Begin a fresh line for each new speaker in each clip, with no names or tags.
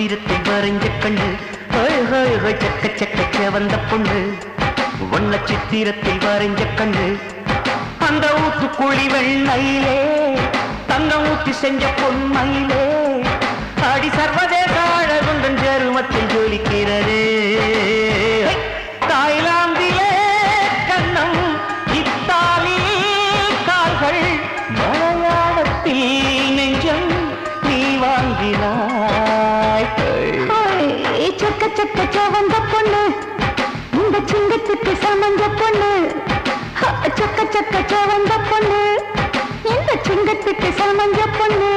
சித்திரத்தை வரைஞ்ச கண்ணு ஹோய் ஹோய் ஹோய் சக்க சக்க செவந்த பொண்ணு வண்ண சித்திரத்தில் வரைஞ்ச கண்ணு அந்த ஊத்துக்குழி வெண்ணையிலே தங்கம் ஊத்தி செஞ்ச பொன்மையிலே அடி சர்வதேச அழகுந்தன் ஜெருமத்தில் ஜொலிக்கிறது தாய்லாந்திலே கண்ணம் இத்தாலியில் கால்கள் மலையாளத்தில் நெஞ்சம் நீ வாங்கினாய்
ஹோய், சொக்க சொக்க செவந்த பொண்ணு இந்த சிங்கத்துக்கு சமஞ்ச பொண்ணு ஹ, சொக்க சொக்க செவந்த பொண்ணு இந்த சிங்கத்துக்கு சமஞ்ச பொண்ணு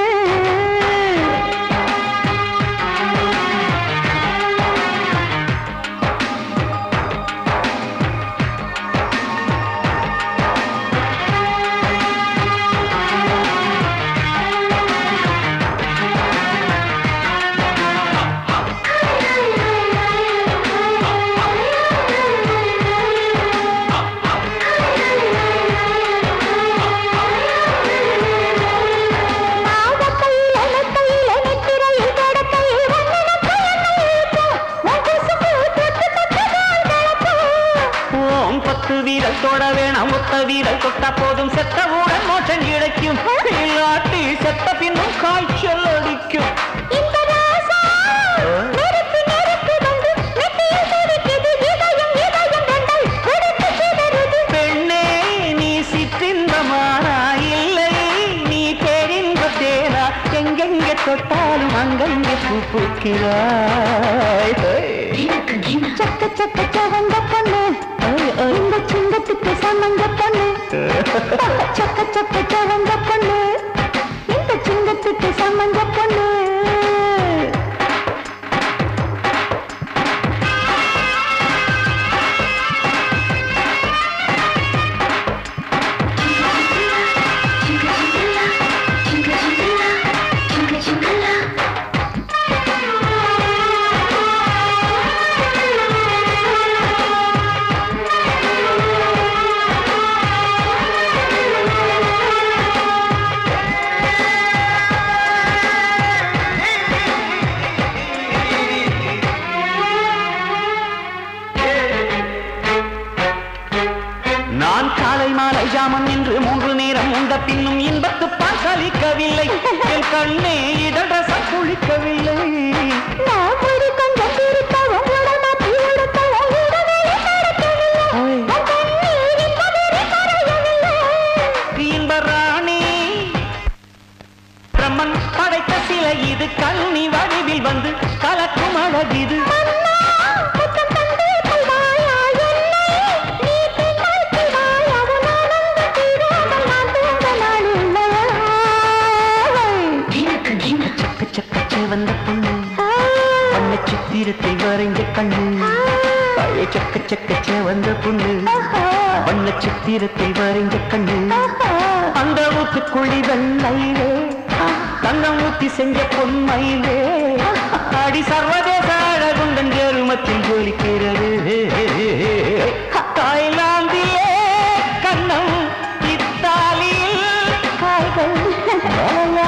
பாதக்கையில், இலக்கையில், நெத்திரையில், தொடக்கையில், வண்ணனக் கயமையில் போ. உன் கொசுக்கு தொட்டு தொட்டு கால் கலப்பு.
ஓம் பத்து வீரல் தொட வேணாம் ஒத்த வீரல் தொட்டா போதும் செத்தவுடன் மோட்சம் கிடைக்கும் இல்லாட்டி செத்த பின்னும் காய்ச்சல் அடிக்கும்
இந்த ராசா நெருப்பு நெருப்பு வந்து நெத்தியில் துடிக்குது. இதயம் இதயம் ரெண்டை கொடுத்து சிதறுது.
பெண்ணே நீ சிற்றின்பமானா இல்லை நீ தெரிந்த தேனா எங்கெங்கே தொட்டாலும் அங்கங்கே பூ பூக்கிறாய்
சக்க சக்க செவந்த பொண்ணு இந்த சிங்கத்துக்கு சமந்த பொண்ணு சக்க சக்க செவந்த பொண்ணு இந்த சிங்கத்துக்கு சமந்த பொண்ணு
நான் காலை மாலை ஜாமம் என்று மூன்று நேரம் உண்ட பின்னும் இன்பத்து பால் சலிக்கவில்லை என் கண்ணே இதழ குளிக்கவில்லை
நான் ஒரு கொஞ்சம் திருத்தவும் உடமாற்றி உடுத்தவும் உடனே நடக்கவில்லை உன் கண்ணீர் இப்போதே கரையவில்லை
இன்ப ராணி பிரம்மன் படைத்த சிலை இது கண்ணி வடிவில் வந்து கலக்கும் அழகிது
மன்னா, முத்தம் தந்து கொள்வாயா என்னை? நீ பின்னால் பிடாய், அவன் ஆனந்த தீராமல் நான் தூங்க நாள் இல்லையா?
சக்க சக்க சிவந்த பொண்ணு பண்ண சித்திரத்தை வரைஞ்ச கண்ணு பழைய சக்க சக்க சிவந்த பொண்ணு வண்ண சித்திரத்தை வரைஞ்ச கண்ணு அந்த ஊத்துக்குழி வெள்ளையிலே தங்கம் ஊத்தி செஞ்ச பொன்மையிலே அடி சர்வதேச அழகுந்தன் ஜெருமத்தில் ஜொலிக்கிறது தாய்லாந்திலே கண்ணம் இத்தாலியில் கால்கள் மலையாளத்தில்